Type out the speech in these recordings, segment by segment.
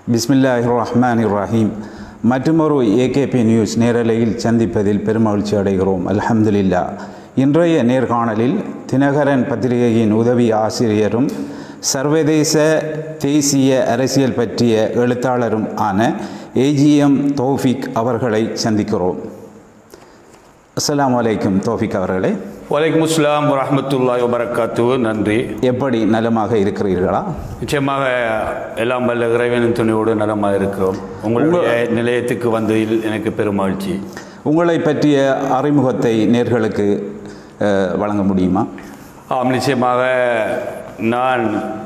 பிஸ்மில்லாஹி ரஹ்மான் ரஹீம் மற்றுமொரு AKP news நேரலையில் சந்திப்பதில் பெருமகிழ்ச்சி அடைகிறோம் அல்ஹம்துலில்லா இன்றைய நேர்காணலில் தினகரன் பத்திரிகையின் உதவி ஆசிரியரும் சர்வதேச தேசிய அரசியல் பற்றிய எழுத்தாளரும் ஆன ஏஜிஎம் தௌஃபிக் அவர்களை சந்திக்கிறோம் அஸ்ஸலாமு அலைக்கும் தௌஃபிக் அவர்களே வலைக்கும் அஸ்லாம் வரமத்துல்லாய் வபரகாத்து நன்றி எப்படி நலமாக இருக்கிறீர்களா நிச்சயமாக எல்லாம் வல்ல இறைவனின் துணையோடு நலமாக இருக்கிறோம் உங்களுடைய நிலையத்துக்கு வந்ததில் எனக்கு பெருமகிழ்ச்சி உங்களை பற்றிய அறிமுகத்தை நேர்களுக்கு அஹ், வழங்க முடியுமா ஆம் நிச்சயமாக நான்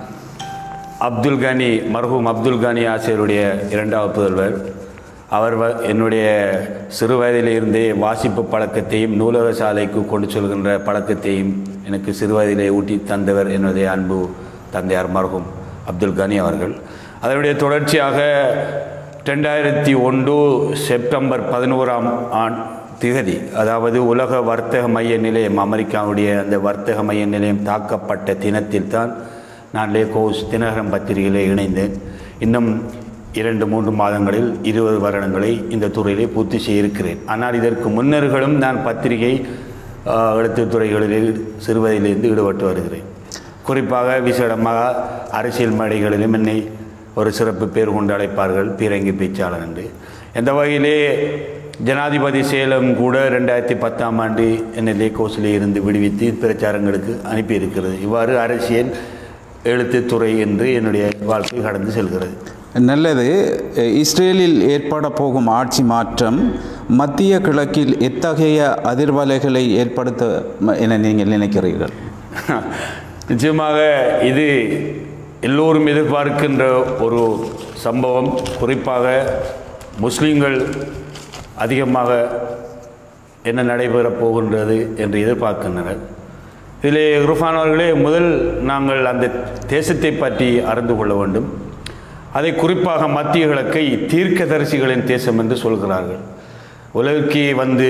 அப்துல் கனி மர்ஹூம் அப்துல் கனி ஆசிரியருடைய இரண்டாவது புதல்வர் அவர் வ- என்னுடைய சிறு வயதிலிருந்தே வாசிப்பு பழக்கத்தையும் நூலக சாலைக்கு கொண்டு செல்கின்ற பழக்கத்தையும் எனக்கு சிறு வயதிலே ஊட்டி தந்தவர் என்னுடைய அன்பு தந்தையார் மர்ஹூம் அப்துல் கனி அவர்கள் அதனுடைய தொடர்ச்சியாக ரெண்டாயிரத்தி ஒன்று செப்டம்பர் பதினோராம் ஆண் திகதி அதாவது உலக வர்த்தக மைய நிலையம் அமெரிக்காவுடைய அந்த வர்த்தக மைய நிலையம் தாக்கப்பட்ட தினத்தில் தான் நான் லேகோஸ் தினகரன் பத்திரிகையிலே இணைந்தேன் இன்னும் இரண்டு மூன்று மாதங்களில் இருபது வருடங்களை இந்த துறையிலே பூர்த்தி செய்திருக்கிறேன் ஆனால் இதற்கு முன்னர்களும் நான் பத்திரிகை ஆஹ், எழுத்துத் துறைகளில் சிறுவயதிலிருந்து ஈடுபட்டு வருகிறேன் குறிப்பாக விசேடமாக அரசியல் மேடைகளிலும் என்னை ஒரு சிறப்பு பேர் கொண்டு அழைப்பார்கள் பீரங்கி பேச்சாளர் என்று எந்த வகையிலே ஜனாதிபதி சேலம் கூட ரெண்டாயிரத்தி பத்தாம் ஆண்டு என்னை லேகோஸிலே இருந்து விடுவித்து பிரச்சாரங்களுக்கு அனுப்பியிருக்கிறது இவ்வாறு அரசியல் எழுத்துத்துறை என்று என்னுடைய வாழ்க்கை கடந்து செல்கிறது நல்லது அஹ், இஸ்ரேலில் ஏற்பட போகும் ஆட்சி மாற்றம் மத்திய கிழக்கில் எத்தகைய அதிர்வலைகளை ஏற்படுத்த ம- என நீங்கள் நினைக்கிறீர்கள் நிச்சயமாக இது எல்லோரும் எதிர்பார்க்கின்ற ஒரு சம்பவம் குறிப்பாக முஸ்லீம்கள் அதிகமாக என்ன நடைபெறப் போகின்றது என்று எதிர்பார்க்கின்றனர் இதிலே இர்ஃபான் அவர்களே முதல் நாங்கள் அந்த தேசத்தை பற்றி அறிந்து கொள்ள வேண்டும் அதை குறிப்பாக மத்திய கிழக்கை தீர்க்கதரிசிகளின் தேசம் என்று சொல்கிறார்கள் உலகுக்கு வந்து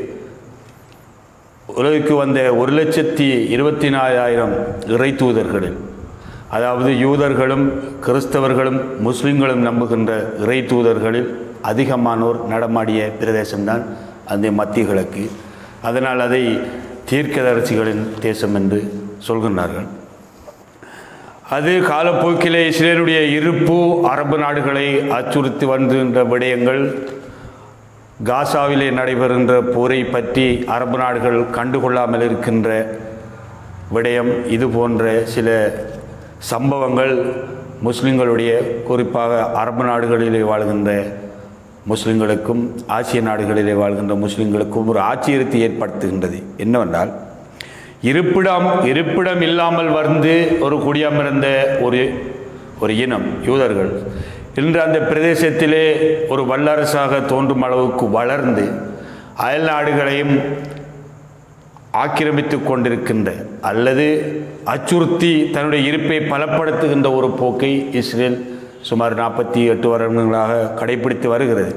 உலகுக்கு வந்த ஒரு லட்சத்தி இருபத்தி நாலாயிரம் இறை தூதர்களில் அதாவது யூதர்களும் கிறிஸ்தவர்களும் முஸ்லிம்களும் நம்புகின்ற இறை தூதர்களில் அதிகமானோர் நடமாடிய பிரதேசம்தான் அந்த மத்திய கிழக்கு அதனால் அதை தீர்க்கதரிசிகளின் தேசம் என்று சொல்கின்றார்கள் அது காலப்போக்கிலே இஸ்ரேலுடைய இருப்பு அரபு நாடுகளை அச்சுறுத்தி வருகின்ற விடயங்கள் காசாவிலே நடைபெறுகின்ற போரை பற்றி அரபு நாடுகள் கண்டுகொள்ளாமல் இருக்கின்ற விடயம் இது போன்ற சில சம்பவங்கள் முஸ்லிம்களுடைய குறிப்பாக அரபு நாடுகளிலே வாழ்கின்ற முஸ்லிம்களுக்கும் ஆசிய நாடுகளிலே வாழ்கின்ற முஸ்லிம்களுக்கும் ஒரு ஆச்சரியத்தை ஏற்படுத்துகின்றது என்னவென்றால் இருப்பிடம் இருப்பிடம் இல்லாமல் வந்து ஒரு குடியமர்ந்த ஒரு ஒரு இனம் யூதர்கள் இன்று அந்த பிரதேசத்திலே ஒரு வல்லரசாக தோன்றும் அளவுக்கு வளர்ந்து அயல் நாடுகளையும் ஆக்கிரமித்து கொண்டிருக்கின்ற அல்லது அச்சுறுத்தி தன்னுடைய இருப்பை பலப்படுத்துகின்ற ஒரு போக்கை இஸ்ரேல் சுமார் நாற்பத்தி எட்டு வருடங்களாக கடைபிடித்து வருகிறது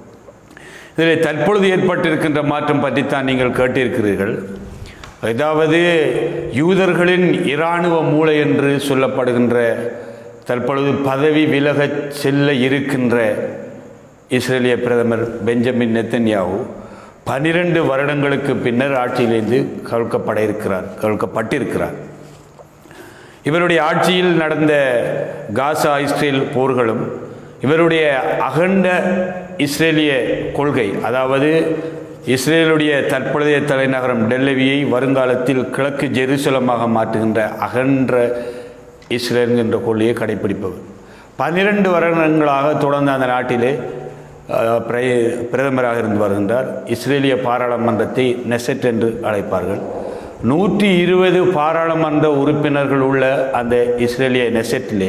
இதில் தற்பொழுது ஏற்பட்டிருக்கின்ற மாற்றம் பற்றித்தான் நீங்கள் கேட்டிருக்கிறீர்கள் அதாவது யூதர்களின் இராணுவ மூளை என்று சொல்லப்படுகின்ற தற்பொழுது பதவி விலகச் செல்ல இருக்கின்ற இஸ்ரேலிய பிரதமர் பெஞ்சமின் நெத்தன்யாவு பனிரெண்டு வருடங்களுக்கு பின்னர் ஆட்சியிலிருந்து கவிழ்க்கப்பட இருக்கிறார் கவிழ்க்கப்பட்டிருக்கிறார் இவருடைய ஆட்சியில் நடந்த காசா இஸ்ரேல் போர்களும் இவருடைய அகண்ட இஸ்ரேலிய கொள்கை அதாவது இஸ்ரேலுடைய தற்பொழுதைய தலைநகரம் டெல்லவியை வருங்காலத்தில் கிழக்கு ஜெருசலமாக மாற்றுகின்ற அகன்ற இஸ்ரேல் என்ற கொள்கையை கடைபிடிப்பவர் பன்னிரண்டு வருடங்களாக தொடர்ந்து அந்த நாட்டிலே அஹ், பிர- பிரதமராக இருந்து வருகின்றார் இஸ்ரேலிய பாராளுமன்றத்தை நெசட் என்று அழைப்பார்கள் நூற்றி இருபது பாராளுமன்ற உறுப்பினர்கள் உள்ள அந்த இஸ்ரேலிய நெசட்டிலே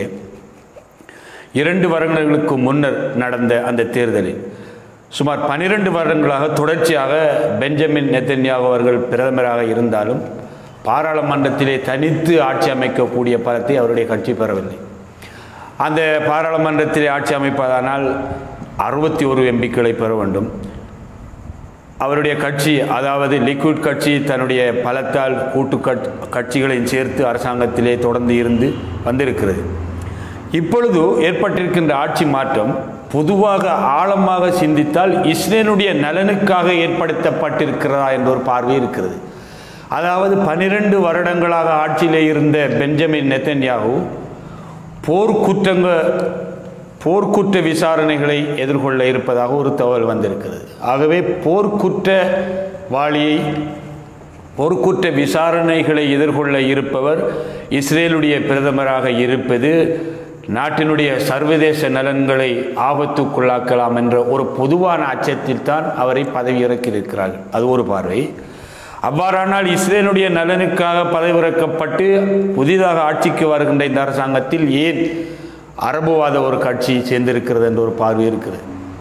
இரண்டு வருடங்களுக்கு முன்னர் நடந்த அந்த தேர்தலில் சுமார் பனிரெண்டு வருடங்களாக தொடர்ச்சியாக பெஞ்சமின் நெத்தன்யாகு அவர்கள் பிரதமராக இருந்தாலும் பாராளுமன்றத்திலே தனித்து ஆட்சி அமைக்கக்கூடிய பலத்தை அவருடைய கட்சி பெறவில்லை அந்த பாராளுமன்றத்திலே ஆட்சி அமைப்பதானால் அறுபத்தி ஒரு எம்பிக்களை பெற வேண்டும் அவருடைய கட்சி அதாவது லிக்விட் கட்சி தன்னுடைய பலத்தால் கூட்டு கட்- கட்சிகளையும் சேர்த்து அரசாங்கத்திலே தொடர்ந்து இருந்து வந்திருக்கிறது இப்பொழுது ஏற்பட்டிருக்கின்ற ஆட்சி மாற்றம் பொதுவாக ஆழமாக சிந்தித்தால் இஸ்ரேலுடைய நலனுக்காக ஏற்படுத்தப்பட்டிருக்கிறதா என்ற ஒரு பார்வை இருக்கிறது அதாவது பனிரெண்டு வருடங்களாக ஆட்சியிலே இருந்த பெஞ்சமின் நெத்தன்யாகு போர்க்குற்றங்க போர்க்குற்ற விசாரணைகளை எதிர்கொள்ள இருப்பதாக ஒரு தகவல் வந்திருக்கிறது ஆகவே போர்க்குற்ற வாளியை போர்க்குற்ற விசாரணைகளை எதிர்கொள்ள இருப்பவர் இஸ்ரேலுடைய பிரதமராக இருப்பது நாட்டினுடைய சர்வதேச நலன்களை ஆபத்துக்குள்ளாக்கலாம் என்ற ஒரு பொதுவான அச்சத்தில் தான் அவரை பதவி இறக்கியிருக்கிறார்கள் அது ஒரு பார்வை அவ்வாறானால் இஸ்ரேலுடைய நலனுக்காக பதவியிறக்கப்பட்டு புதிதாக ஆட்சிக்கு வருகின்ற இந்த அரசாங்கத்தில் ஏன் அரபுவாத ஒரு கட்சி சேர்ந்திருக்கிறது என்ற ஒரு பார்வை இருக்கிறது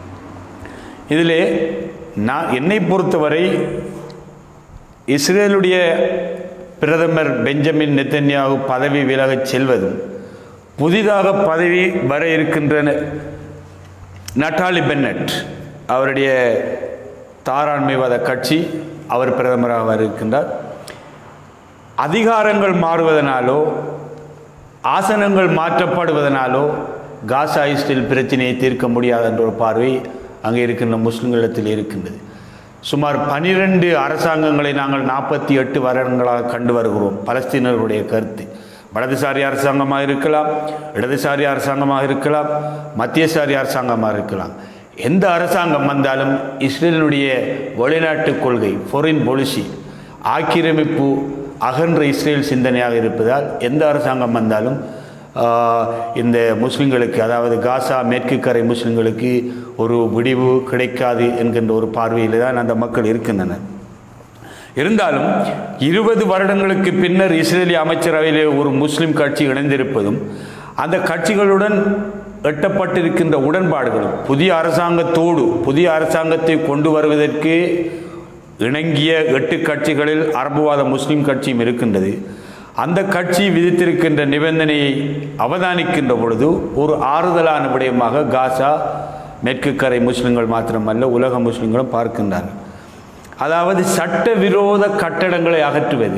இதிலே நான் என்னை பொறுத்தவரை இஸ்ரேலுடைய பிரதமர் பெஞ்சமின் நெத்தன்யாகு பதவி விலகச் செல்வதும் புதிதாக பதவி வர இருக்கின்ற நட்டாலி பென்னட் அவருடைய தாராண்மைவாத கட்சி அவர் பிரதமராக வர இருக்கின்றார் அதிகாரங்கள் மாறுவதனாலோ ஆசனங்கள் மாற்றப்படுவதனாலோ காசா இஸ்ரேல் பிரச்சனையை தீர்க்க முடியாது என்ற ஒரு பார்வை அங்கே இருக்கின்ற முஸ்லிம்களிடத்தில் இருக்கின்றது சுமார் பனிரெண்டு அரசாங்கங்களை நாங்கள் நாற்பத்தி எட்டு வருடங்களாக கண்டு வருகிறோம் பலஸ்தீனர்களுடைய கருத்து வலதுசாரி அரசாங்கமாக இருக்கலாம் இடதுசாரி அரசாங்கமாக இருக்கலாம் மத்தியசாரி அரசாங்கமாக இருக்கலாம் எந்த அரசாங்கம் வந்தாலும் இஸ்ரேலினுடைய வெளிநாட்டு கொள்கை ஃபாரின் பாலிசி ஆக்கிரமிப்பு அகன்ற இஸ்ரேல் சிந்தனையாக இருப்பதால் எந்த அரசாங்கம் வந்தாலும் ஆஹ், இந்த முஸ்லிம்களுக்கு அதாவது காசா மேற்கு கரை முஸ்லிம்களுக்கு ஒரு விடிவு கிடைக்காது என்கின்ற ஒரு பார்வையில் தான் அந்த மக்கள் இருக்கின்றனர் இருந்தாலும் இருபது வருடங்களுக்கு பின்னர் இஸ்ரேலிய அமைச்சரவையிலே ஒரு முஸ்லிம் கட்சி இணைந்திருப்பதும் அந்த கட்சிகளுடன் எட்டப்பட்டிருக்கின்ற உடன்பாடுகளும் புதிய அரசாங்கத்தோடு புதிய அரசாங்கத்தை கொண்டு வருவதற்கு இணங்கிய எட்டு கட்சிகளில் அரபுவாத முஸ்லிம் கட்சியும் இருக்கின்றது அந்த கட்சி விதித்திருக்கின்ற நிபந்தனையை அவதானிக்கின்ற பொழுது ஒரு ஆறுதலான விடயமாக காசா மேற்கு கரை முஸ்லிம்கள் மாத்திரமல்ல உலக முஸ்லிம்களும் பார்க்கின்றார்கள் அதாவது சட்டவிரோத கட்டடங்களை அகற்றுவது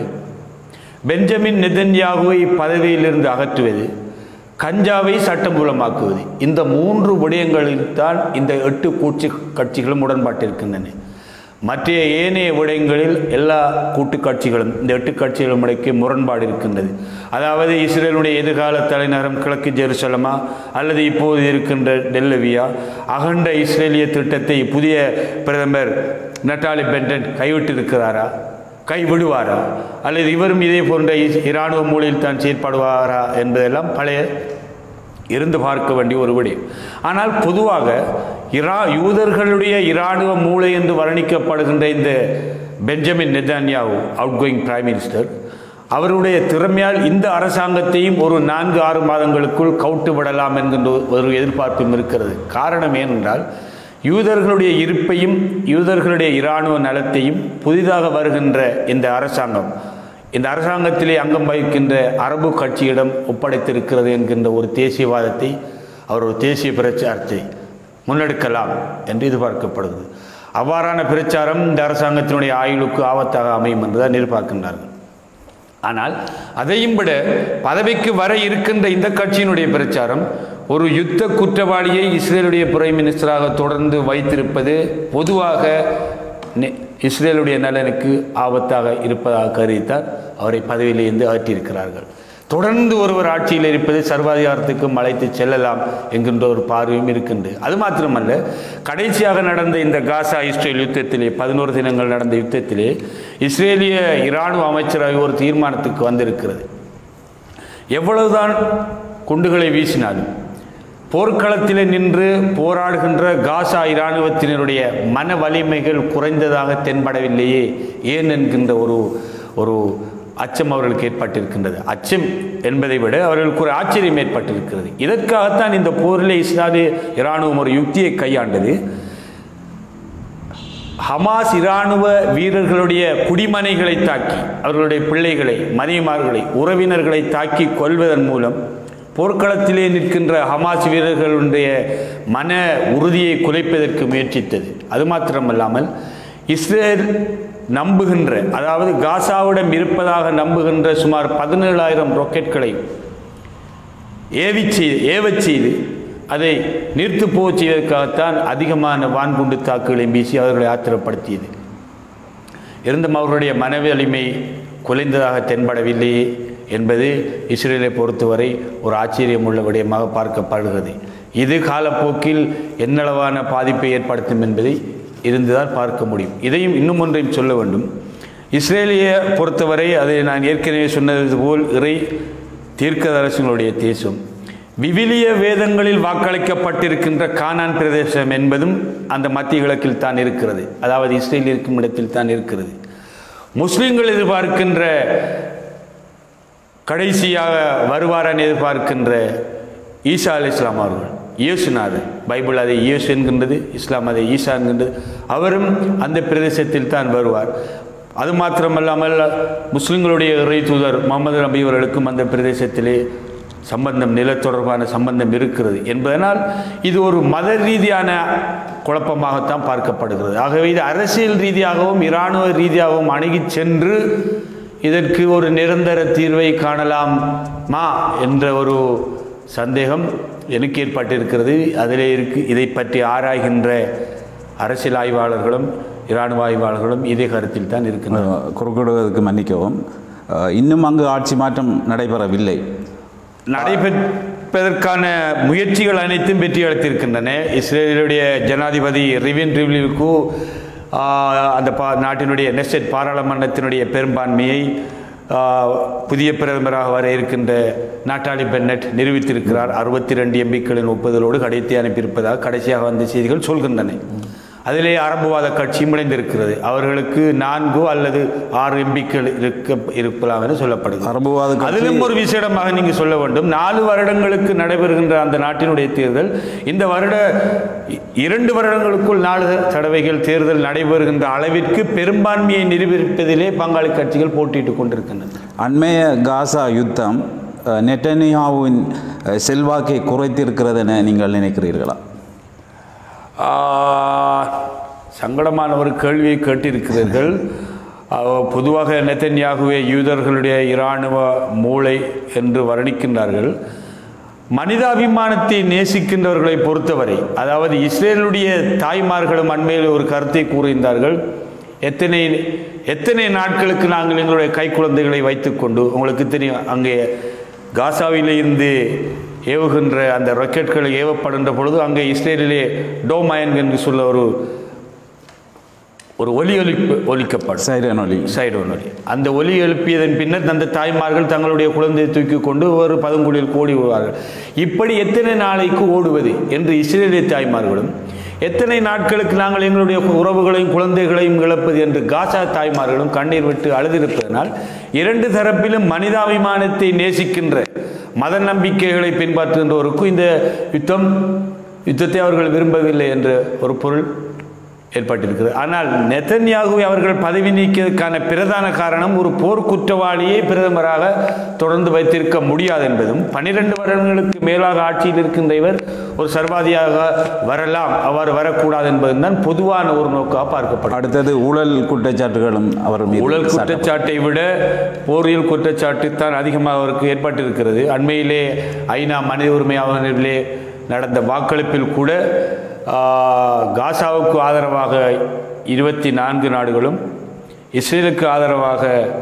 பெஞ்சமின் நெதன்யாகுவை பதவியிலிருந்து அகற்றுவது கஞ்சாவை சட்டமூலமாக்குவது இந்த மூன்று விடயங்களில் தான் இந்த எட்டு கூட்சி கட்சிகளும் உடன்பாட்டிருக்கின்றன மற்ற ஏனைய விடயங்களில் எல்லா கூட்டு கட்சிகளும் இந்த எட்டு கட்சிகளும் இடைக்கு முரண்பாடு இருக்கின்றது அதாவது இஸ்ரேலுடைய எதிர்கால தலைநகரம் கிழக்கு ஜெருசலமா அல்லது இப்போது இருக்கின்ற டெல்லவியா அகண்ட இஸ்ரேலிய திட்டத்தை புதிய பிரதமர் நட்டாலி பென்டன் கைவிட்டிருக்கிறாரா கைவிடுவாரா அல்லது இவரும் இதே போன்ற இஸ்- இராணுவ மூலையில் தான் செயற்படுவாரா என்பதெல்லாம் பழைய இருந்து பார்க்க வேண்டிய ஒரு விடயம் ஆனால் பொதுவாக இரா யூதர்களுடைய இராணுவ மூளை என்று வர்ணிக்கப்படுகின்ற இந்த Benjamin Netanyahu outgoing prime minister அவருடைய திறமையால் இந்த அரசாங்கத்தையும் ஒரு நான்கு ஆறு மாதங்களுக்குள் கவுட்டு விடலாம் என்கின்ற ஒரு எதிர்பார்ப்பும் இருக்கிறது காரணம் ஏனென்றால் யூதர்களுடைய இருப்பையும் யூதர்களுடைய இராணுவ நலத்தையும் புதிதாக வருகின்ற இந்த அரசாங்கம் இந்த அரசாங்கத்திலே அங்கம் வகிக்கின்ற அரபு கட்சியிடம் ஒப்படைத்திருக்கிறது என்கின்ற ஒரு தேசியவாதத்தை அவர் ஒரு தேசிய பிரச்சாரத்தை முன்னெடுக்கலாம் என்று எதிர்பார்க்கப்படுகிறது அவ்வாறான பிரச்சாரம் இந்த அரசாங்கத்தினுடைய ஆயுளுக்கு ஆபத்தாக அமையும் என்றுதான் எதிர்பார்க்கின்றார்கள் ஆனால் அதையும் விட பதவிக்கு வர இருக்கின்ற இந்த கட்சியினுடைய பிரச்சாரம் ஒரு யுத்த குற்றவாளியை இஸ்ரேலுடைய பிரைம் மினிஸ்டராக தொடர்ந்து வைத்திருப்பது பொதுவாக நெ- இஸ்ரேலுடைய நலனுக்கு ஆபத்தாக இருப்பதாக கருதித்தான் அவரை பதவியிலிருந்து அகற்றியிருக்கிறார்கள் தொடர்ந்து ஒருவர் ஆட்சியில் இருப்பது சர்வாதிகாரத்துக்கும் அழைத்து செல்லலாம் என்கின்ற ஒரு பார்வையும் இருக்கின்றது அது மாத்திரமல்ல கடைசியாக நடந்த இந்த காசா இஸ்ரேல் யுத்தத்திலே பதினோரு தினங்கள் நடந்த யுத்தத்திலே இஸ்ரேலிய இராணுவ அமைச்சரவை ஒரு தீர்மானத்துக்கு வந்திருக்கிறது எவ்வளவுதான் குண்டுகளை வீசினாலும் போர்க்களத்திலே நின்று போராடுகின்ற காசா இராணுவத்தினருடைய மன வலிமைகள் குறைந்ததாக தென்படவில்லையே ஏன் என்கின்ற ஒரு ஒரு அச்சம் அவர்களுக்கு ஏற்பட்டிருக்கின்றது அச்சம் என்பதை விட அவர்களுக்கு ஒரு ஆச்சரியம் ஏற்பட்டிருக்கிறது இதற்காகத்தான் இந்த போரிலே இஸ்ராயலிய இராணுவம் ஒரு யுக்தியை கையாண்டது ஹமாஸ் இராணுவ வீரர்களுடைய குடிமனைகளை தாக்கி அவர்களுடைய பிள்ளைகளை மனைவிமார்களை உறவினர்களை தாக்கி கொல்வதன் மூலம் போர்க்களத்திலே நிற்கின்ற ஹமாஸ் வீரர்களுடைய மன உறுதியை குலைப்பதற்கு முயற்சித்தது அது மாத்திரமல்லாமல் இஸ்ரேல் நம்புகின்ற அதாவது காசாவிடம் இருப்பதாக நம்புகின்ற சுமார் பதினேழாயிரம் ராக்கெட்களை ஏவி செய்து ஏவச் செய்து அதை நிறுத்து போகச் செய்வதற்காகத்தான் அதிகமான வான்குண்டு தாக்குகளையும் வீசி அவர்களை ஆத்திரப்படுத்தியது இருந்தும் அவர்களுடைய மன வலிமை குலைந்ததாக தென்படவில்லையே என்பது இஸ்ரேலை பொறுத்தவரை ஒரு ஆச்சரியமுள்ள விடயமாக பார்க்கப்படுகிறது இது காலப்போக்கில் என்னளவான பாதிப்பை ஏற்படுத்தும் என்பதை இருந்துதான் பார்க்க முடியும் இதையும் இன்னும் ஒன்றையும் சொல்ல வேண்டும் இஸ்ரேலிய பொறுத்தவரை அதை நான் ஏற்கனவே சொன்னது போல் இறை தீர்க்கதரசங்களுடைய தேசம் விவிலிய வேதங்களில் வாக்களிக்கப்பட்டிருக்கின்ற கானான் பிரதேசம் என்பதும் அந்த மத்திய கிழக்கில் தான் இருக்கிறது அதாவது இஸ்ரேல் இருக்கும் இடத்தில் தான் இருக்கிறது முஸ்லிம்கள் எதிர்பார்க்கின்ற கடைசியாக வருவார் என எதிர்பார்க்கின்ற ஈசா அலி இஸ்லாம் அவர்கள் இயேசுநாதர் பைபிள் அதை இயேசு என்கின்றது இஸ்லாம் அதை ஈசா என்கின்றது அவரும் அந்த பிரதேசத்தில் தான் வருவார் அது மாத்திரமல்லாமல் முஸ்லிம்களுடைய இறை தூதர் முகமது நபி அவர்களுக்கும் அந்த பிரதேசத்திலே சம்பந்தம் நில தொடர்பான சம்பந்தம் இருக்கிறது என்பதனால் இது ஒரு மத ரீதியான குழப்பமாகத்தான் பார்க்கப்படுகிறது ஆகவே இது அரசியல் ரீதியாகவும் இராணுவ ரீதியாகவும் அணுகிச் சென்று இதற்கு ஒரு நிரந்தர தீர்வை காணலாமா என்ற ஒரு சந்தேகம் எனக்கு ஏற்பட்டிருக்கிறது அதிலே இருக்கு இதை பற்றி ஆராய்கின்ற அரசியல் ஆய்வாளர்களும் இராணுவ ஆய்வாளர்களும் இதே கருத்தில் தான் இருக்கின்றனர் அஹ், குறுக்கிடுவதற்கு மன்னிக்கவும் அஹ், இன்னும் அங்கு ஆட்சி மாற்றம் நடைபெறவில்லை நடைபெற்பதற்கான முயற்சிகள் அனைத்தும் வெற்றி அளித்திருக்கின்றன இஸ்ரேலுடைய ஜனாதிபதி ரிவின் ரிவ்லிவுக்கு அந்த பா நாட்டினுடைய நெஸ்டட் பாராளுமன்றத்தினுடைய பெரும்பான்மையை ஆ, புதிய பிரதமராக வர இருக்கின்ற நாட்டாளி பென்னட் நிரூபித்திருக்கிறார் அறுபத்தி ரெண்டு எம்பிக்களின் ஒப்புதலோடு கடைத்தி அனுப்பியிருப்பதாக கடைசியாக வந்த செய்திகள் சொல்கின்றன அதிலே அரபுவாத கட்சியும் இணைந்திருக்கிறது அவர்களுக்கு நான்கு அல்லது ஆறு எம்பிக்கள் இருக்க இருக்கலாம் என சொல்லப்படுகிறது அரபுவாத கட்சி- அதிலும் ஒரு விசேடமாக நீங்க சொல்ல வேண்டும் நாலு வருடங்களுக்கு நடைபெறுகின்ற அந்த நாட்டினுடைய தேர்தல் இந்த வருட இ- இரண்டு வருடங்களுக்குள் நாலு தடவைகள் தேர்தல் நடைபெறுகின்ற அளவிற்கு பெரும்பான்மையை நிரூபிப்பதிலே பங்காளி கட்சிகள் போட்டியிட்டுக் கொண்டிருக்கின்றன அண்மைய காசா யுத்தம் அஹ், நெட்டனியாவின் அஹ், செல்வாக்கை குறைத்திருக்கிறது என நீங்கள் நினைக்கிறீர்களா ஆ, சங்கடமான ஒரு கேள்வியை கேட்டிருக்கிறீர்கள் ஆ, பொதுவாக நெத்தன்யாகுவே யூதர்களுடைய இராணுவ மூளை என்று வர்ணிக்கின்றார்கள் மனிதாபிமானத்தை நேசிக்கின்றவர்களை பொறுத்தவரை அதாவது இஸ்ரேலுடைய தாய்மார்களும் அண்மையில் ஒரு கருத்தை கூறியிருந்தார்கள் எத்தனை எத்தனை நாட்களுக்கு நாங்கள் எங்களுடைய கை குழந்தைகளை வைத்துக்கொண்டு உங்களுக்கு தெரியும் அங்கே காசாவிலே இருந்து ஏவுகின்ற அந்த ராக்கெட்கள் ஏவப்படுகின்ற பொழுது அங்கே இஸ்ரேலிலே டோமாயன் என்று சொல்ல ஒரு ஒரு ஒலி ஒலிப்பு ஒலிக்கப்படும் சைரன் ஒலி சைடு ஒலி அந்த ஒலி எழுப்பியதன் பின்னர் அந்த தாய்மார்கள் தங்களுடைய குழந்தையை தூக்கி கொண்டு ஒரு பதங்குழியில் ஓடி விடுவார்கள் இப்படி எத்தனை நாளைக்கு ஓடுவது என்று இஸ்ரேலிய தாய்மார்களும் எத்தனை நாட்களுக்கு நாங்கள் எங்களுடைய உறவுகளையும் குழந்தைகளையும் இழப்பது என்று காசா தாய்மார்களும் கண்ணீர் விட்டு அழுதிருப்பதனால் இரண்டு தரப்பிலும் மனிதாபிமானத்தை நேசிக்கின்ற மத நம்பிக்கைகளை பின்பற்றுகின்றவருக்கும் இந்த யுத்தம் யுத்தத்தை அவர்கள் விரும்பவில்லை என்ற ஒரு பொருள் ஏற்பட்டிருக்கிறது ஆனால் நெத்தன்யாகுவை அவர்கள் பதவி நீக்கியதற்கான பிரதான காரணம் ஒரு போர் குற்றவாளியை பிரதமராக தொடர்ந்து வைத்திருக்க முடியாது என்பதும் பன்னிரண்டு வருடங்களுக்கு மேலாக ஆட்சியில் இருக்கின்ற இவர் ஒரு சர்வாதியாக வரலாம் அவ்வாறு வரக்கூடாது என்பதும் தான் பொதுவான ஒரு நோக்காக பார்க்கப்படும் அடுத்தது ஊழல் குற்றச்சாட்டுகளும் அவர் மீது ஊழல் சாட்டப்படும். குற்றச்சாட்டை விட போரியல் குற்றச்சாட்டு தான் அதிகமாக அவருக்கு ஏற்பட்டிருக்கிறது அண்மையிலே ஐநா மனித உரிமை ஆவணத்திலே நடந்த வாக்களிப்பில் கூட ஆ, காசாவுக்கு ஆதரவாக இருபத்தி நான்கு நாடுகளும் இஸ்ரேலுக்கு ஆதரவாக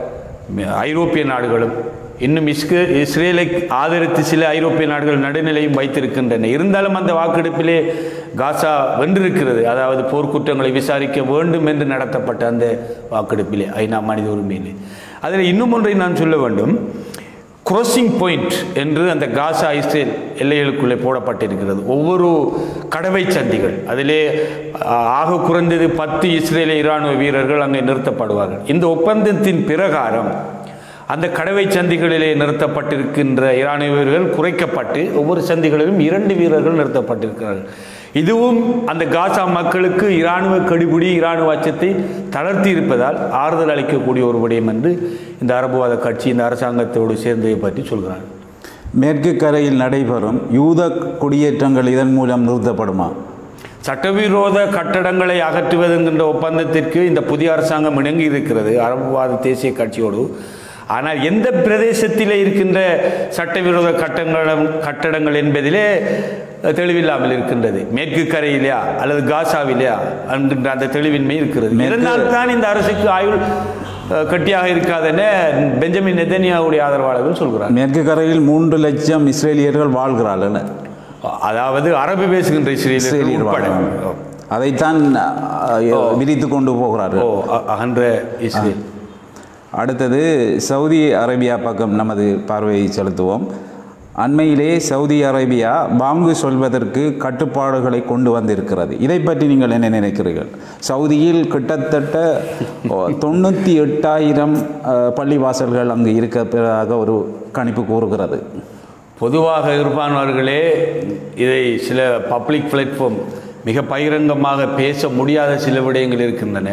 ஐரோப்பிய நாடுகளும் இன்னும் இஸ்கு இஸ்ரேலை ஆதரித்து சில ஐரோப்பிய நாடுகள் நடுநிலையும் வைத்திருக்கின்றன இருந்தாலும் அந்த வாக்கெடுப்பிலே காசா வென்றிருக்கிறது அதாவது போர்க்குற்றங்களை விசாரிக்க வேண்டும் என்று நடத்தப்பட்ட அந்த வாக்கெடுப்பிலே ஐநா மனித உரிமையிலே அதில் இன்னும் ஒன்றை நான் சொல்ல வேண்டும் crossing பாயிண்ட் என்று அந்த காசா இஸ்ரேல் எல்லைகளுக்குள்ளே போடப்பட்டிருக்கிறது ஒவ்வொரு கடவை சந்திகள் அதிலே ஆ, ஆக குறைந்தது பத்து இஸ்ரேலிய இராணுவ வீரர்கள் அங்கே நிறுத்தப்படுவார்கள் இந்த ஒப்பந்தத்தின் பிரகாரம் அந்த கடவை சந்திகளிலே நிறுத்தப்பட்டிருக்கின்ற இராணுவ வீரர்கள் குறைக்கப்பட்டு ஒவ்வொரு சந்திகளிலும் இரண்டு வீரர்கள் நிறுத்தப்பட்டிருக்கிறார்கள் இதுவும் அந்த காசா மக்களுக்கு இராணுவ கடிபிடி இராணுவ அச்சத்தை தளர்த்தி இருப்பதால் ஆறுதல் அளிக்கக்கூடிய ஒரு விடயம் என்று இந்த அரபுவாத கட்சி இந்த அரசாங்கத்தோடு சேர்ந்ததை பற்றி சொல்கிறார் மேற்கு கரையில் நடைபெறும் யூத குடியேற்றங்கள் இதன் மூலம் நிறுத்தப்படுமா சட்டவிரோத கட்டடங்களை அகற்றுவது என்கின்ற ஒப்பந்தத்திற்கு இந்த புதிய அரசாங்கம் இணங்கி இருக்கிறது அரபுவாத தேசிய கட்சியோடு ஆனால் எந்த பிரதேசத்திலே இருக்கின்ற சட்டவிரோத கட்டங்களும் கட்டடங்கள் என்பதிலே தெளிவில்லாமல் இருக்கின்றது மேற்கு கரையிலையா அல்லது காசாவிலையா என்கின்ற அந்த தெளிவின்மை இருக்கிறது இதனால் தான் இந்த அரசுக்கு ஆயுள் அஹ், கட்டியாக இருக்காதென பெஞ்சமின் நெதன்யாவுடைய ஆதரவாளர்கள் சொல்கிறார் மேற்கு கரையில் மூன்று லட்சம் இஸ்ரேலியர்கள் வாழ்கிறார்கள் அதாவது அரபு பேசுகின்ற இஸ்ரேலியர்கள் இஸ்ரேலியர் உட்பட வாழ்கிறார்கள். அதைத்தான் அஹ், விரித்து கொண்டு ஓ போகிறார்கள் அ- அகன்ற இஸ்ரேல் அடுத்தது சவுதி அரேபியா பக்கம் நமது பார்வையை செலுத்துவோம் அண்மையிலே சவுதி அரேபியா பாங்கு சொல்வதற்கு கட்டுப்பாடுகளை கொண்டு வந்திருக்கிறது இதை பற்றி நீங்கள் என்ன நினைக்கிறீர்கள் சவுதியில் கிட்டத்தட்ட ஓ, தொண்ணூற்றி எட்டாயிரம் அஹ், பள்ளிவாசல்கள் அங்கு இருக்கிறதாக ஒரு கணிப்பு கூறுகிறது பொதுவாக இர்பான் அவர்களே இதை சில பப்ளிக் பிளாட்ஃபார்ம் மிக பகிரங்கமாக பேச முடியாத சில விடயங்கள் இருக்கின்றன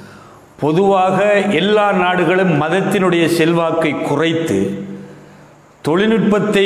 பொதுவாக எல்லா நாடுகளும் மதத்தினுடைய செல்வாக்கை குறைத்து தொழில்நுட்பத்தை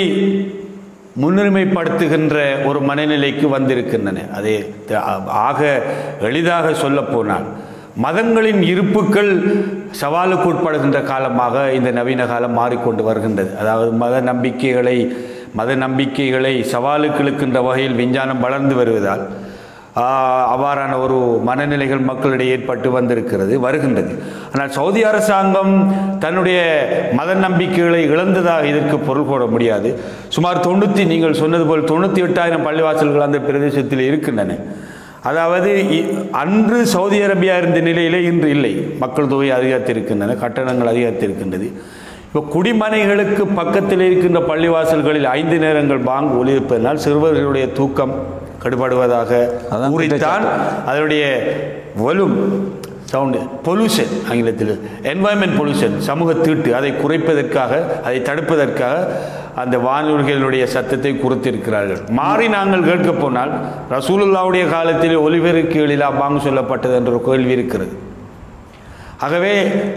முன்னுரிமைப்படுத்துகின்ற ஒரு மனநிலைக்கு வந்திருக்கின்றன அதே த- ஆக எளிதாக சொல்லப்போனால் மதங்களின் இருப்புக்கள் சவாலுக்கு உட்படுகின்ற காலமாக இந்த நவீன காலம் மாறிக்கொண்டு வருகின்றது அதாவது மத நம்பிக்கைகளை மத நம்பிக்கைகளை சவாலுக்கு இழுக்கின்ற வகையில் விஞ்ஞானம் வளர்ந்து வருவதால் ஆஹ், அவ்வாறான ஒரு மனநிலைகள் மக்களிடையே ஏற்பட்டு வந்திருக்கிறது வருகின்றது ஆனால் சவுதி அரசாங்கம் தன்னுடைய மத நம்பிக்கைகளை இழந்ததாக இதற்கு பொருள் போட முடியாது சுமார் தொண்ணூற்றி நீங்கள் சொன்னது போல் தொண்ணூற்றி எட்டாயிரம் பள்ளிவாசல்கள் அந்த பிரதேசத்தில் இருக்கின்றன அதாவது இ- அன்று சவுதி அரேபியா இருந்த நிலையிலே இன்று இல்லை மக்கள் தொகை அதிகரித்திருக்கின்றன கட்டணங்கள் அதிகரித்திருக்கின்றது இப்போ குடிமனைகளுக்கு பக்கத்தில் இருக்கின்ற பள்ளிவாசல்களில் ஐந்து நேரங்கள் பாங்கு ஒலியிருப்பதனால் சிறுவர்களுடைய தூக்கம் கடுபடுவதாக அதான் கூறித்தான் அதனுடைய வலும் சவுண்டு பொல்யூஷன் ஆங்கிலத்தில் என்வாயன்மெண்ட் பொல்யூஷன் சமூக தீட்டு அதை குறைப்பதற்காக அதை தடுப்பதற்காக அந்த வானொலிகளுடைய சத்தத்தை குறைத்திருக்கிறார்கள் மாறி நாங்கள் கேட்க போனால் ரசூலுல்லாவுடைய காலத்தில் ஒலிபெருக்கு எழிலா பாங்கு சொல்லப்பட்டது என்ற ஒரு கேள்வி இருக்கிறது ஆகவே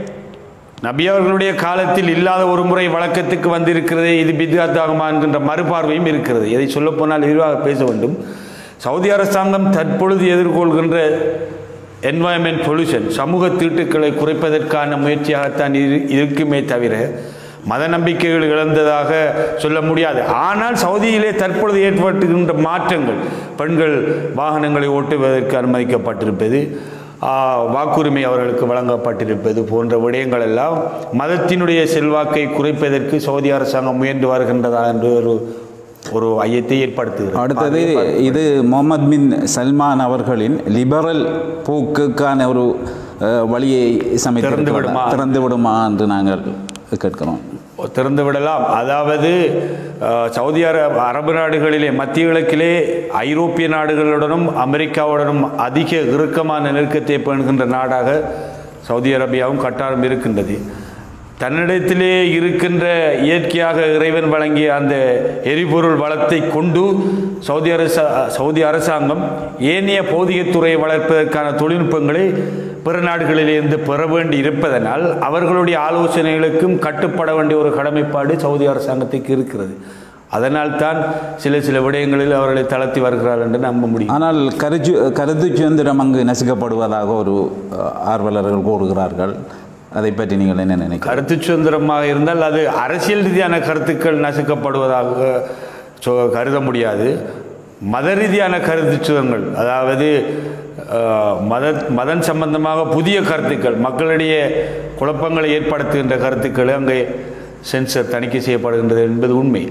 நபி அவர்களுடைய காலத்தில் இல்லாத ஒரு முறை வழக்கத்துக்கு வந்திருக்கிறது இது பித்யாத்தாகுமா என்கின்ற மறுபார்வையும் இருக்கிறது இதை சொல்லப்போனால் விரிவாக பேச வேண்டும் சவுதி அரசாங்கம் தற்பொழுது எதிர்கொள்கின்ற என்வாயன்மெண்ட் பொல்யூஷன் சமூக தீட்டுக்களை குறைப்பதற்கான முயற்சியாகத்தான் இரு இருக்குமே தவிர மத நம்பிக்கைகள் இழந்ததாக சொல்ல முடியாது ஆனால் சவுதியிலே தற்பொழுது ஏற்பட்டுகின்ற மாற்றங்கள் பெண்கள் வாகனங்களை ஓட்டுவதற்கு அனுமதிக்கப்பட்டிருப்பது ஆ, வாக்குரிமை அவர்களுக்கு வழங்கப்பட்டிருப்பது போன்ற விடயங்கள் எல்லாம் மதத்தினுடைய செல்வாக்கை குறைப்பதற்கு சவுதி அரசாங்கம் முயன்று வருகின்றதா என்று ஒரு ஒரு ஐயத்தை ஏற்படுத்துகிறது அடுத்தது இது முகமது பின் சல்மான் அவர்களின் லிபரல் போக்குக்கான ஒரு அஹ், வழியை சமைத்து விடுமா? திறந்து விடுமா என்று நாங்கள் கேட்கிறோம் திறந்து விடலாம் அதாவது அஹ், சவுதி அர அரபு நாடுகளிலே மத்திய கிழக்கிலே ஐரோப்பிய நாடுகளுடனும் அமெரிக்காவுடனும் அதிக இறுக்கமான நெருக்கத்தை பேணுகின்ற நாடாக சவுதி அரேபியாவும் கட்டாரம் இருக்கின்றது தன்னிடத்திலே இருக்கின்ற இயற்கையாக இறைவன் வழங்கிய அந்த எரிபொருள் வளத்தை கொண்டு சவுதி அரச சவுதி அரசாங்கம் ஏனைய பௌதிகத்துறையை வளர்ப்பதற்கான தொழில்நுட்பங்களை பிற நாடுகளிலிருந்து பெற வேண்டி இருப்பதனால் அவர்களுடைய ஆலோசனைகளுக்கும் கட்டுப்பட வேண்டிய ஒரு கடமைப்பாடு சவுதி அரசாங்கத்துக்கு இருக்கிறது அதனால் தான் சில சில விடயங்களில் அவர்களை தளர்த்தி வருகிறார்கள் என்று நம்ப முடியும் ஆனால் கருச்சு கருத்து சுதந்திரம் அங்கு நசுக்கப்படுவதாக ஒரு அஹ், ஆர்வலர்கள் கூறுகிறார்கள் அதை பற்றி நீங்கள் என்ன நினைக்கிறீர்கள் கருத்து சுதந்திரமாக இருந்தால் அது அரசியல் ரீதியான கருத்துக்கள் நசுக்கப்படுவதாக சொ- கருத முடியாது மத ரீதியான கருத்து சுதந்திரங்கள் அதாவது அஹ், மத மதம் சம்பந்தமாக புதிய கருத்துக்கள் மக்களிடையே குழப்பங்களை ஏற்படுத்துகின்ற கருத்துக்கள் அங்கே சென்சர் தணிக்கை செய்யப்படுகின்றது என்பது உண்மை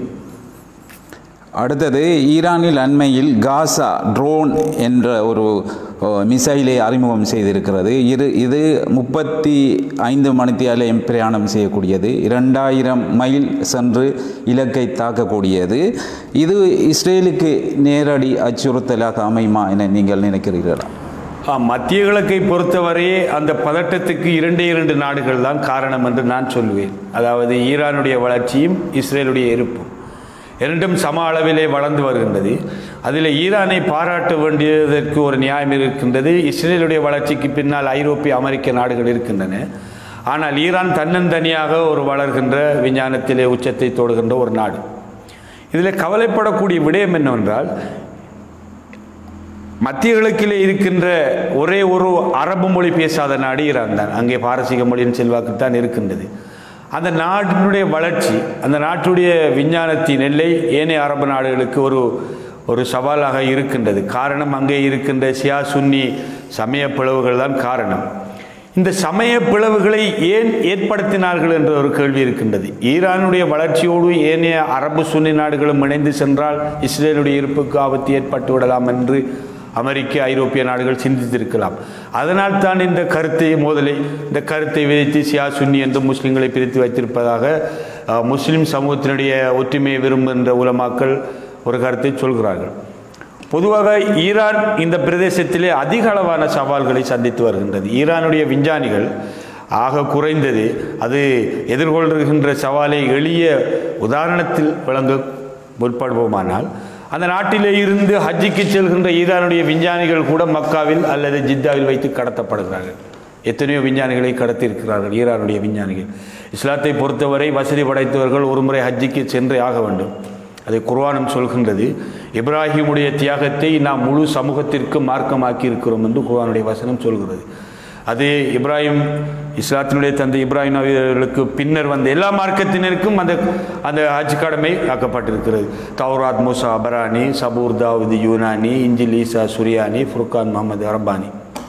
அடுத்தது ஈரானில் அண்மையில் காசா ட்ரோன் என்ற ஒரு அஹ், மிசைலை அறிமுகம் செய்திருக்கிறது இரு இது முப்பத்தி ஐந்து மணித்தியாலையும் பிரயாணம் செய்யக்கூடியது இரண்டாயிரம் மைல் சென்று இலக்கை தாக்கக்கூடியது இது இஸ்ரேலுக்கு நேரடி அச்சுறுத்தலாக அமையுமா என நீங்கள் நினைக்கிறீர்களா ஆ, மத்திய கிழக்கை பொறுத்தவரை அந்த பதட்டத்துக்கு இரண்டே இரண்டு நாடுகள் தான் காரணம் என்று நான் சொல்லுவேன் அதாவது ஈரானுடைய வளர்ச்சியும் இஸ்ரேலுடைய இருப்பும் இரண்டும் சம அளவிலே வளர்ந்து வருகின்றது அதில் ஈரானை பாராட்ட வேண்டியதற்கு ஒரு நியாயம் இருக்கின்றது இஸ்ரேலுடைய வளர்ச்சிக்கு பின்னால் ஐரோப்பிய அமெரிக்க நாடுகள் இருக்கின்றன ஆனால் ஈரான் தன்னந்தனியாக ஒரு வளர்கின்ற விஞ்ஞானத்திலே உச்சத்தை தொடுகின்ற ஒரு நாடு இதில் கவலைப்படக்கூடிய விடயம் என்னவென்றால் மத்திய கிழக்கிலே இருக்கின்ற ஒரே ஒரு அரபு மொழி பேசாத நாடு ஈரான் தான் அங்கே பாரசீக மொழியின் செல்வாக்கு தான் இருக்கின்றது அந்த நாட்டினுடைய வளர்ச்சி அந்த நாட்டுடைய விஞ்ஞானத்தின் எல்லை ஏனைய அரபு நாடுகளுக்கு ஒரு ஒரு சவாலாக இருக்கின்றது காரணம் அங்கே இருக்கின்ற சியா சுன்னி சமய பிளவுகள் தான் காரணம் இந்த சமய பிளவுகளை ஏன் ஏற்படுத்தினார்கள் என்ற ஒரு கேள்வி இருக்கின்றது ஈரானுடைய வளர்ச்சியோடு ஏனைய அரபு சுன்னி நாடுகளும் இணைந்து சென்றால் இஸ்ரேலுடைய இருப்புக்கு ஆபத்து ஏற்பட்டு விடலாம் என்று அமெரிக்க ஐரோப்பிய நாடுகள் சிந்தித்திருக்கலாம் அதனால் தான் இந்த கருத்தை மோதலை இந்த கருத்தை விதித்து சியா சுன்னி என்று முஸ்லிம்களை பிரித்து வைத்திருப்பதாக அஹ், முஸ்லிம் சமூகத்தினுடைய ஒற்றுமையை விரும்புகின்ற உலமாக்கள் ஒரு கருத்தை சொல்கிறார்கள் பொதுவாக ஈரான் இந்த பிரதேசத்திலே அதிக அளவான சவால்களை சந்தித்து வருகின்றது ஈரானுடைய விஞ்ஞானிகள் ஆக குறைந்தது அது எதிர்கொள்கின்ற சவாலை எளிய உதாரணத்தில் விளங்க முற்படுவோமானால் அந்த நாட்டிலே இருந்து ஹஜ்ஜிக்கு செல்கின்ற ஈரானுடைய விஞ்ஞானிகள் கூட மக்காவில் அல்லது ஜித்தாவில் வைத்து கடத்தப்படுகிறார்கள் எத்தனையோ விஞ்ஞானிகளை கடத்தியிருக்கிறார்கள் ஈரானுடைய விஞ்ஞானிகள் இஸ்லாத்தை பொறுத்தவரை வசதி படைத்தவர்கள் ஒருமுறை ஹஜ்ஜிக்கு சென்றே ஆக வேண்டும் அதை குர்ஆனும் சொல்கின்றது இப்ராஹிமுடைய தியாகத்தை நாம் முழு சமூகத்திற்கு மார்க்கமாக்கி இருக்கிறோம் என்று குர்ஆனுடைய வசனம் சொல்கிறது அது இப்ராஹிம் இஸ்லாத்தினுடைய தந்தை இப்ராஹிம் நபி அவர்களுக்கு பின்னர் வந்த எல்லா மார்க்கத்தினருக்கும் அந்த அந்த ஹஜ் கடமை ஆக்கப்பட்டிருக்கிறது தௌராத் மூசா அபரானி சபூர் தாவூது யூனானி இஞ்சில் ஈசா சுரியானி ஃபுர்கான் முகமது அரபானி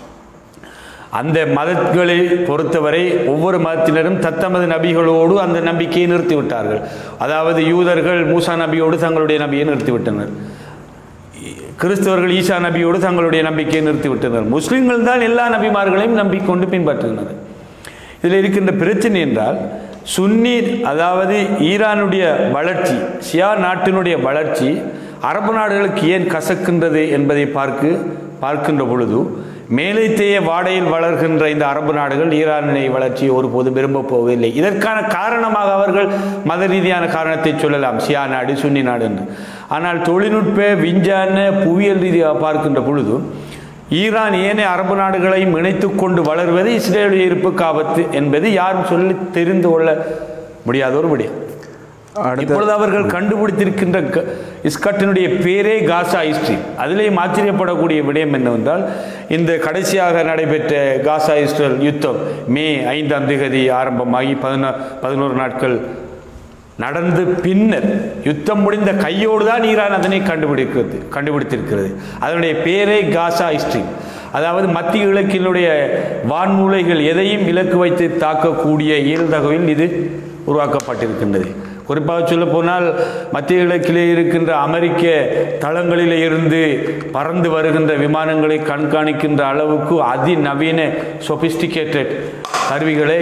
அந்த மதங்களை பொறுத்தவரை ஒவ்வொரு மதத்தினரும் தத்தமது நபிகளோடு அந்த நம்பிக்கையை நிறுத்திவிட்டார்கள் அதாவது யூதர்கள் மூசா நபியோடு தங்களுடைய நபியை நிறுத்திவிட்டனர் கிறிஸ்தவர்கள் ஈசா நபியோடு தங்களுடைய நம்பிக்கையை நிறுத்திவிட்டனர் முஸ்லிம்கள் தான் எல்லா நபிமார்களையும் நம்பிக்கொண்டு பின்பற்றுகின்றனர் இதில் இருக்கின்ற பிரச்சனை என்றால் சுன்னி அதாவது ஈரானுடைய வளர்ச்சி ஷியா நாட்டினுடைய வளர்ச்சி அரபு நாடுகளுக்கு ஏன் கசக்கின்றது என்பதை பார்க்க பார்க்கின்ற பொழுது மேலைத்தேய வாடையில் வளர்கின்ற இந்த அரபு நாடுகள் ஈரானினை வளர்ச்சியை ஒருபோதும் விரும்பப் போவதில்லை இதற்கான காரணமாக அவர்கள் மத ரீதியான காரணத்தை சொல்லலாம் ஷியா நாடு சுன்னி நாடு என்று ஆனால் தொழில்நுட்ப விஞ்ஞான புவியியல் ரீதியாக பார்க்கின்ற பொழுது ஈரான் ஏனைய அரபு நாடுகளையும் இணைத்துக் கொண்டு வளர்வது இஸ்ரேலுடைய இருப்புக்கு ஆபத்து என்பது யாரும் சொல்லி தெரிந்து கொள்ள முடியாத ஒரு விடயம் அடுத்த இப்பொழுது அவர்கள் கண்டுபிடித்திருக்கின்ற க- இஸ்கட்டினுடைய பேரே காசா ஹிஸ்ட்ரி அதிலேயும் ஆச்சரியப்படக்கூடிய விடயம் என்னவென்றால் இந்த கடைசியாக நடைபெற்ற காசா இஸ்ரேல் யுத்தம் மே ஐந்தாம் திகதி ஆரம்பமாகி பதினோ பதினோரு நாட்கள் நடந்து பின்னர் யுத்தம் முடிந்த கையோடு தான் ஈரான் அதனை கண்டுபிடிக்கிறது கண்டுபிடித்திருக்கிறது அதனுடைய பேரே காசா ஹிஸ்ட்ரி அதாவது மத்திய இலக்கினுடைய வான்மூலைகள் எதையும் இலக்கு வைத்து தாக்கக்கூடிய இயல்தகவில் இது உருவாக்கப்பட்டிருக்கின்றது குறிப்பாக சொல்ல போனால் மத்திய இலக்கிலே இருக்கின்ற அமெரிக்க தளங்களிலே இருந்து பறந்து வருகின்ற விமானங்களை கண்காணிக்கின்ற அளவுக்கு அதிநவீன சொபிஸ்டிகேட்டட் கருவிகளை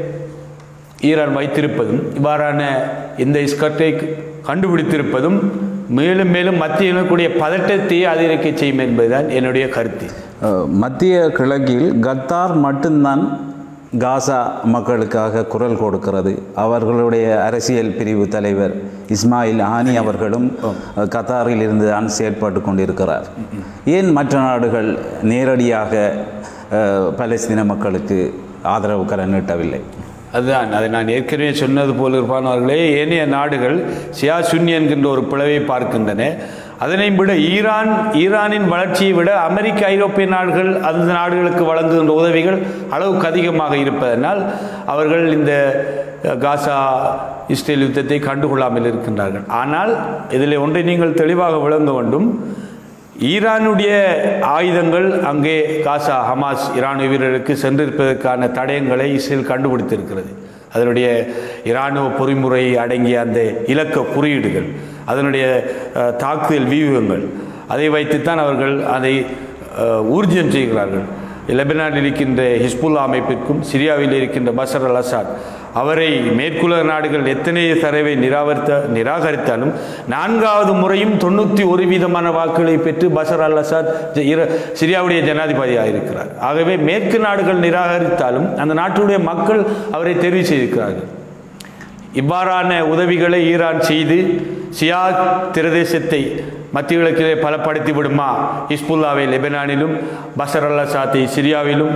ஈரான் வைத்திருப்பதும் இவ்வாறான இந்த இஸ்கட்டை கண்டுபிடித்திருப்பதும் மேலும் மேலும் மத்திய இனக்கூடிய பதட்டத்தை அதிகரிக்க செய்யும் என்பதுதான் என்னுடைய கருத்து அஹ், மத்திய கிழக்கில் கத்தார் மட்டும்தான் காசா மக்களுக்காக குரல் கொடுக்கிறது அவர்களுடைய அரசியல் பிரிவு தலைவர் இஸ்மாயில் ஆனி அவர்களும் அஹ், கத்தாரில் இருந்து தான் செயற்பட்டு கொண்டிருக்கிறார் ஏன் மற்ற நாடுகள் நேரடியாக அஹ், பலஸ்தீன மக்களுக்கு ஆதரவு கரம் நீட்டவில்லை அதுதான் அதை நான் ஏற்கனவே சொன்னது போல் இருப்பானவர்களே ஏனைய நாடுகள் சியா சுன்னி என்கின்ற ஒரு பிளவை பார்க்கின்றன அதனை விட ஈரான் ஈரானின் வளர்ச்சியை விட அமெரிக்க ஐரோப்பிய நாடுகள் அந்த நாடுகளுக்கு வழங்குகின்ற உதவிகள் அளவுக்கு அதிகமாக இருப்பதனால் அவர்கள் இந்த அஹ், காசா இஸ்ரேல் யுத்தத்தை கண்டுகொள்ளாமல் இருக்கின்றார்கள் ஆனால் இதில் ஒன்றை நீங்கள் தெளிவாக விளங்க வேண்டும் ஈரானுடைய ஆயுதங்கள் அங்கே காசா ஹமாஸ் இராணுவ வீரர்களுக்கு சென்றிருப்பதற்கான தடயங்களை இஸ்ரேல் கண்டுபிடித்திருக்கிறது அதனுடைய இராணுவ பொறிமுறை அடங்கிய அந்த இலக்க குறியீடுகள் அதனுடைய அஹ், தாக்குதல் வியூகங்கள் அதை வைத்துத்தான் அவர்கள் அதை அஹ், ஊர்ஜிதம் செய்கிறார்கள் லெபனானில் இருக்கின்ற ஹிஸ்புல்லா அமைப்பிற்கும் சிரியாவில் இருக்கின்ற பஷர் அல் அசாத் அவரை மேற்குலக நாடுகள் எத்தனை தரவை நிராகரித்த நிராகரித்தாலும் நான்காவது முறையும் தொண்ணூற்றி ஒரு வீதமான வாக்குகளை பெற்று பஷர் அல் அசாத் இர- சிரியாவுடைய ஜனாதிபதியாக இருக்கிறார் ஆகவே மேற்கு நாடுகள் நிராகரித்தாலும் அந்த நாட்டுடைய மக்கள் அவரை தெரிவு செய்திருக்கிறார்கள் இவ்வாறான உதவிகளை ஈரான் செய்து சியா பிரதேசத்தை மத்திய கிழக்கிலே பலப்படுத்தி விடுமா ஹிஸ்புல்லாவை லெபனானிலும் பஷர் அல் அசாத்தை சிரியாவிலும்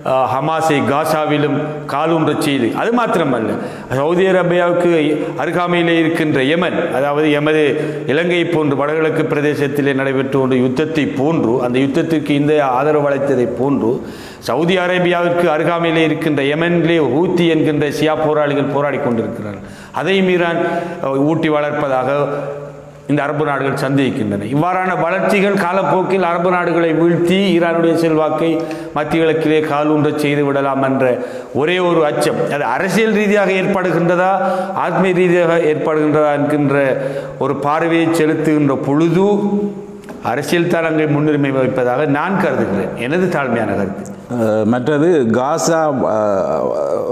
அஹ், ஹமாஸை காசாவிலும் காலூன்றச் செய்து அது மாத்திரமல்ல சவுதி அரேபியாவுக்கு அருகாமையிலே இருக்கின்ற யமன் அதாவது எமது இலங்கை போன்று வடகிழக்கு பிரதேசத்திலே நடைபெற்ற ஒரு யுத்தத்தை போன்று அந்த யுத்தத்திற்கு இந்த ஆதரவு அளித்ததை போன்று சவுதி அரேபியாவிற்கு அருகாமையிலே இருக்கின்ற யமனிலே ஹூத்தி என்கின்ற சியா போராளிகள் போராடி கொண்டிருக்கிறார்கள் அதையும் ஈரான் அஹ், ஊட்டி வளர்ப்பதாக இந்த அரபு நாடுகள் சந்தேகிக்கின்றன இவ்வாறான வளர்ச்சிகள் காலப்போக்கில் அரபு நாடுகளை வீழ்த்தி ஈரானுடைய செல்வாக்கை மத்திய கிழக்கிலே காலூன்றச் செய்து விடலாம் என்ற ஒரே ஒரு அச்சம் அது அரசியல் ரீதியாக ஏற்படுகின்றதா ஆத்மீய ரீதியாக ஏற்படுகின்றதா என்கின்ற ஒரு பார்வையை செலுத்துகின்ற பொழுது அரசியல் தான் அங்கே முன்னுரிமை வைப்பதாக நான் கருதுகிறேன் எனது தாழ்மையான கருத்து அஹ், மற்றது காசா அஹ்,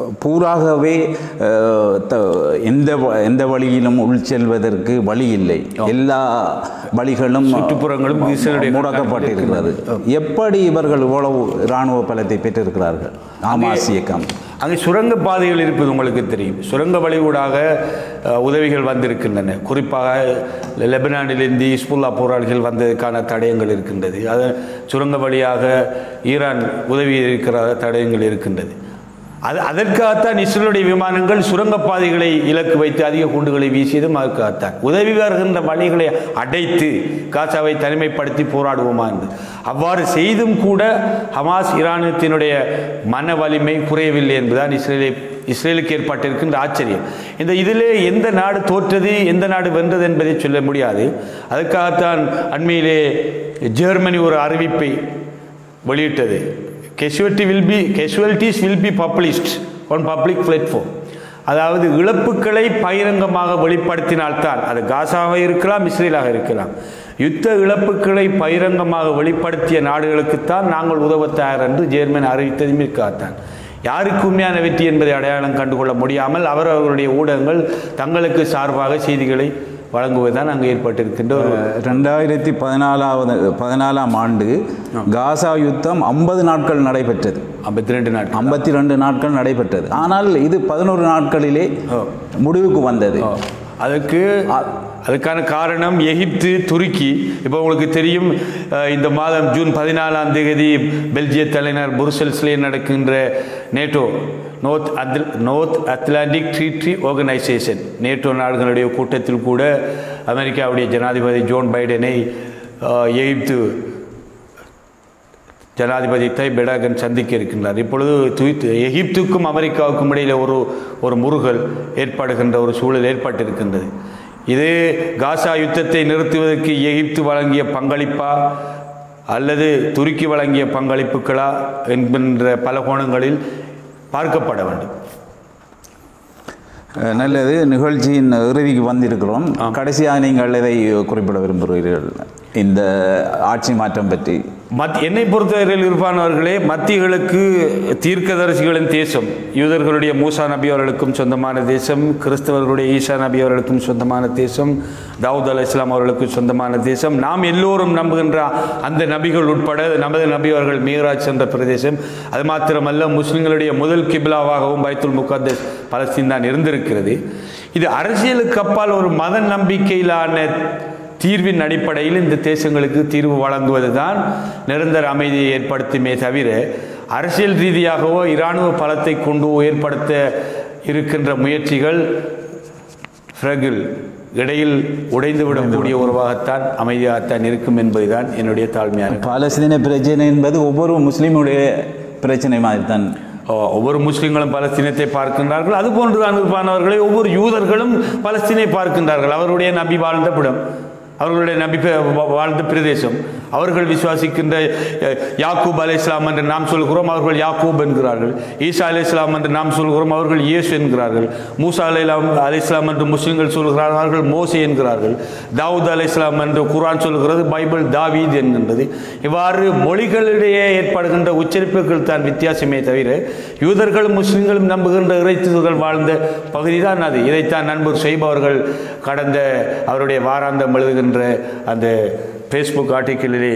பூராகவே அஹ், த- எந்த வ- எந்த வழியிலும் உள் செல்வதற்கு வழி இல்லை எல்லா வழிகளும் சுற்றுப்புறங்களும் இஸ்ரேலுடைய முடக்கப்பட்டிருக்கிறது எப்படி இவர்கள் இவ்வளவு இராணுவ பலத்தை பெற்றிருக்கிறார்கள் ஆமாஸ் இயக்கம் அங்கே சுரங்க பாதைகள் இருப்பது உங்களுக்கு தெரியும் சுரங்க வழியூடாக அஹ், உதவிகள் வந்திருக்கின்றன குறிப்பாக லெபனானிலிருந்து இஸ்புல்லா போராளிகள் வந்ததற்கான தடயங்கள் இருக்கின்றது அது சுரங்க வழியாக ஈரான் உதவி இருக்கிற தடயங்கள் இருக்கின்றது அது அதற்காகத்தான் இஸ்ரேலுடைய விமானங்கள் சுரங்கப்பாதைகளை இலக்கு வைத்து அதிக குண்டுகளை வீசியதும் அதற்காகத்தான் உதவி வருகின்ற வழிகளை அடைத்து காசாவை தனிமைப்படுத்தி போராடுவோமா என்று அவ்வாறு செய்தும் கூட ஹமாஸ் ஈரானத்தினுடைய மன வலிமை குறையவில்லை என்பதுதான் இஸ்ரேலை இஸ்ரேலுக்கு ஏற்பட்டிருக்கின்ற ஆச்சரியம் இந்த இதிலே எந்த நாடு தோற்றது எந்த நாடு வென்றது என்பதை சொல்ல முடியாது அதுக்காகத்தான் அண்மையிலே ஜெர்மனி ஒரு அறிவிப்பை வெளியிட்டது casualty will be casualties will be published on public platform அதாவது இழப்புகளை பகிரங்கமாக வெளிப்படுத்தினால்தான் அது காசாவாக இருக்கலாம் இஸ்ரேலாக இருக்கலாம் யுத்த இழப்புகளை பகிரங்கமாக வெளிப்படுத்திய நாடுகளுக்குத்தான் நாங்கள் உதவ தயார் என்று ஜெர்மன் அறிவித்ததும் இருக்காதான் யாருக்கு உண்மையான வெற்றி என்பதை அடையாளம் கண்டுகொள்ள முடியாமல் அவரவர்களுடைய ஊடகங்கள் தங்களுக்கு சார்பாக செய்திகளை வழங்குவதுதான் அங்கு ஏற்பட்டிருக்கின்ற ஒரு ரெண்டாயிரத்தி பதினாலாவது பதினாலாம் ஆண்டு காசா யுத்தம் ஐம்பது நாட்கள் நடைபெற்றது ஐம்பத்தி ரெண்டு நாட்கள் ஐம்பத்தி ரெண்டு நாட்கள் நடைபெற்றது ஆனால் இது பதினோரு நாட்களிலே முடிவுக்கு வந்தது அதுக்கு அதுக்கான காரணம் எகிப்து துருக்கி இப்போ உங்களுக்கு தெரியும் அஹ், இந்த மாதம் ஜூன் பதினாலாம் தேதி பெல்ஜிய தலைநகர் புருசெல்ஸ்லே நடக்கின்ற நேட்டோ நோர்த் அத்ல north Atlantic treaty organisation NATO நாடுகளுடைய கூட்டத்தில் கூட அமெரிக்காவுடைய ஜனாதிபதி ஜோன் பைடனை அஹ், எகிப்து ஜனாதிபதி தை பெடாகன் சந்திக்க இருக்கின்றார் இப்பொழுது துய்த் எகிப்துக்கும் அமெரிக்காவுக்கும் இடையில் ஒரு ஒரு முருகல் ஏற்படுகின்ற ஒரு சூழல் ஏற்பட்டிருக்கின்றது இது காசா யுத்தத்தை நிறுத்துவதற்கு எகிப்து வழங்கிய பங்களிப்பா அல்லது துருக்கி வழங்கிய பங்களிப்புகளா என்கின்ற பல கோணங்களில் பார்க்கப்பட வேண்டும் அஹ், நல்லது நிகழ்ச்சியின் இறுதிக்கு வந்திருக்கிறோம் கடைசியாக நீங்கள் எதை குறிப்பிட விரும்புகிறீர்கள் இந்த ஆட்சி மாற்றம் பற்றி மத் என்னை பொறுத்தவரையில் இருப்பானவர்களே மத்திகளுக்கு தீர்க்கதரிசிகளின் தேசம் யூதர்களுடைய மூசா நபி அவர்களுக்கும் சொந்தமான தேசம் கிறிஸ்தவர்களுடைய ஈசா நபி அவர்களுக்கும் சொந்தமான தேசம் தாவூத் அலை இஸ்லாம் அவர்களுக்கும் சொந்தமான தேசம் நாம் எல்லோரும் நம்புகின்ற அந்த நபிகள் உட்பட நமது நபி அவர்கள் மீராஜ் சென்ற பிரதேசம் அது மாத்திரமல்ல முஸ்லிம்களுடைய முதல் கிபிலாவாகவும் பைத்துல் முகத்தஸ் பலஸ்தீன் தான் இருந்திருக்கிறது இது அரசியலுக்கு அப்பால் ஒரு மத நம்பிக்கையிலான தீர்வின் அடிப்படையில் இந்த தேசங்களுக்கு தீர்வு வழங்குவதுதான் நிரந்தர அமைதியை ஏற்படுத்துமே தவிர அரசியல் ரீதியாகவோ இராணுவ பலத்தை கொண்டு ஏற்படுத்த இருக்கின்ற முயற்சிகள் ஃப்ரகில் இடையில் உடைந்து விடக்கூடிய உறவாகத்தான் அமைதியாகத்தான் இருக்கும் என்பதுதான் என்னுடைய தாழ்மையான பாலஸ்தீன பிரச்சனை என்பது ஒவ்வொரு முஸ்லீமுடைய பிரச்சனை மாதிரி தான் ஓ, ஒவ்வொரு முஸ்லிம்களும் பலஸ்தீனத்தை பார்க்கின்றார்கள் அதுபோன்றுதான் இருப்பானவர்களை ஒவ்வொரு யூதர்களும் பலஸ்தீனை பார்க்கின்றார்கள் அவருடைய நபி வாழ்ந்த பிடம் அவர்களுடைய நபி பே- வா- வாழ்ந்த பிரதேசம் அவர்கள் விசுவாசிக்கின்ற அஹ், யாக்கூப் அலை இஸ்லாம் என்று நாம் சொல்கிறோம் அவர்கள் யாக்கூப் என்கிறார்கள் ஈசா அலை இஸ்லாம் என்று நாம் சொல்கிறோம் அவர்கள் இயேசு என்கிறார்கள் மூசா அலை அலை இஸ்லாம் என்று முஸ்லிம்கள் சொல்கிறார்கள் அவர்கள் மோசே என்கிறார்கள் தாவூத் அலை இஸ்லாம் என்று குர்ஆன் சொல்கிறது பைபிள் தாவீத் என்கின்றது இவ்வாறு மொழிகளிடையே ஏற்படுகின்ற உச்சரிப்புகள் தான் வித்தியாசமே தவிர யூதர்களும் முஸ்லிம்களும் நம்புகின்ற இறைத்துகள் வாழ்ந்த பகுதி தான் அது இதைத்தான் நண்பர் செய்பவர்கள் கடந்த அவருடைய வாராந்தம் எழுதுகின்ற அந்த ஃபேஸ்புக் ஆர்டிக்கிளிலே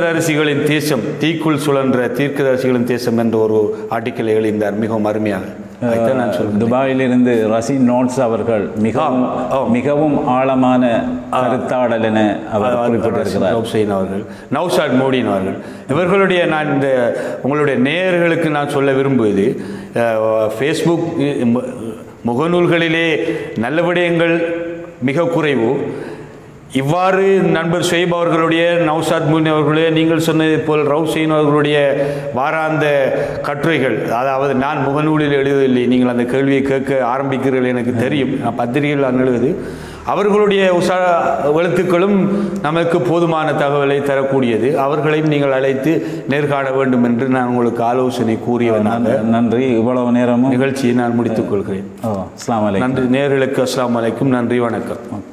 தீர்க்கதரிசிகளின் தேசம் தீக்குள் சுழன்ற தீர்க்கதரிசிகளின் தேசம் என்ற ஒரு ஆர்டிக்கிளை எழுந்தார் மிகவும் அருமையாக அதைத்தான் நான் சொல்கிறேன் துபாயிலிருந்து ரசின் நோட்ஸ் அவர்கள் மிகவும் ஆ, ஆ. மிகவும் ஆழமான கருத்தாடல் என அவர் குறிப்பிட்டிருக்கிறார் ஹுசைன் அவர்கள் நௌஷாத் மோடின் அவர்கள் இவர்களுடைய நான் இந்த உங்களுடைய நேயர்களுக்கு நான் சொல்ல விரும்புவது அஹ், ஃபேஸ்புக் இ- மு- முகநூல்களிலே நல்ல விடயங்கள் மிக குறைவு இவ்வாறு நண்பர் ஷெய்ப் அவர்களுடைய நௌசாத் முன் அவர்களுடைய நீங்கள் சொன்னது போல் ரவுசைன் அவர்களுடைய வாராந்த கட்டுரைகள் அதாவது நான் முகநூலில் எழுதவில்லை நீங்கள் அந்த கேள்வியை கேட்க ஆரம்பிக்கிறீர்கள் எனக்கு தெரியும் நான் பத்திரிகையில் நான் எழுதுவது அவர்களுடைய உசா எழுத்துக்களும் நமக்கு போதுமான தகவலை தரக்கூடியது அவர்களையும் நீங்கள் அழைத்து நேர்காண வேண்டும் என்று நான் உங்களுக்கு ஆலோசனை கூறியவனாக நன்றி இவ்வளவு நேரமும் நிகழ்ச்சியை நான் முடித்துக் கொள்கிறேன் ஓ அஸ்ஸலாமு அலைக்கும் நன்றி நேர்களுக்கு அஸ்ஸலாமு அலைக்கும் நன்றி வணக்கம்